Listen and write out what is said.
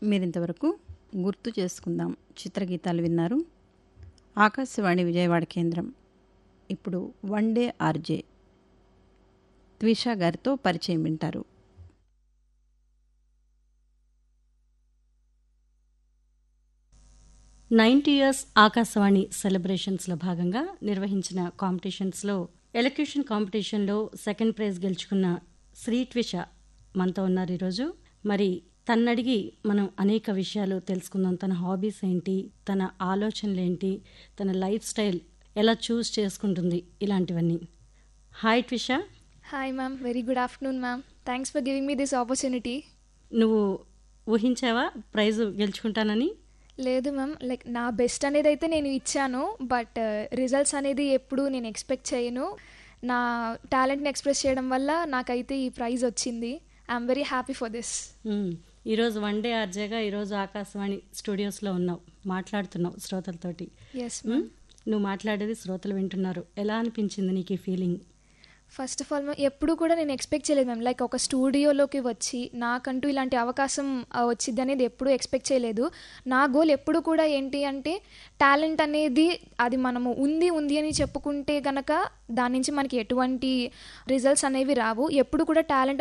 మీరింతవరకు గుర్తు చేసుకుందాం చిత్రగీతాలు విన్నారు ఆకాశవాణి విజయవాడ కేంద్రం ఇప్పుడు వన్ డే ఆర్జే త్విషా గారితో పరిచయం వింటారు నైంటీ ఇయర్స్ ఆకాశవాణి సెలబ్రేషన్స్లో భాగంగా నిర్వహించిన కాంపిటీషన్స్లో ఎలక్యూషన్ కాంపిటీషన్లో సెకండ్ ప్రైజ్ గెలుచుకున్న శ్రీ ట్విష మనతో ఉన్నారు ఈరోజు మరి తన్నడిగి మనం అనేక విషయాలు తెలుసుకుందాం తన హాబీస్ ఏంటి తన ఆలోచనలు ఏంటి తన లైఫ్ స్టైల్ ఎలా చూస్ చేసుకుంటుంది ఇలాంటివన్నీ hi Twisha Hi, ma'am. Very good afternoon, ma'am. Thanks for giving me this opportunity. నువ్వు ఊహించావా ప్రైజ్ గెలుచుకుంటానని లేదు మ్యామ్ లైక్ నా బెస్ట్ అనేది అయితే నేను ఇచ్చాను బట్ రిజల్ట్స్ అనేది ఎప్పుడు నేను ఎక్స్పెక్ట్ చేయను నా టాలెంట్ని ఎక్స్ప్రెస్ చేయడం వల్ల నాకైతే ఈ ప్రైజ్ వచ్చింది I'm very happy for this hmm. ఈరోజు వన్ డే ఆర్జేగా ఈరోజు ఆకాశవాణి స్టూడియోస్లో ఉన్నావు మాట్లాడుతున్నావు శ్రోతలతోటి ఎస్ మ్మ్? నువ్వు మాట్లాడేది శ్రోతలు వింటున్నారు ఎలా అనిపించింది నీకు ఈ ఫీలింగ్ ఫస్ట్ ఆఫ్ ఆల్ ఎప్పుడు కూడా నేను ఎక్స్పెక్ట్ చేయలేదు మ్యామ్ లైక్ ఒక స్టూడియోలోకి వచ్చి నాకంటూ ఇలాంటి అవకాశం ఆ, వచ్చింది అనేది ఎప్పుడూ ఎక్స్పెక్ట్ చేయలేదు నా గోల్ ఎప్పుడు కూడా ఏంటి అంటే టాలెంట్ అనేది అది మనము ఉంది ఉంది అని చెప్పుకుంటే గనక దాని నుంచి మనకి ఎటువంటి రిజల్ట్స్ అనేవి రావు ఎప్పుడు కూడా టాలెంట్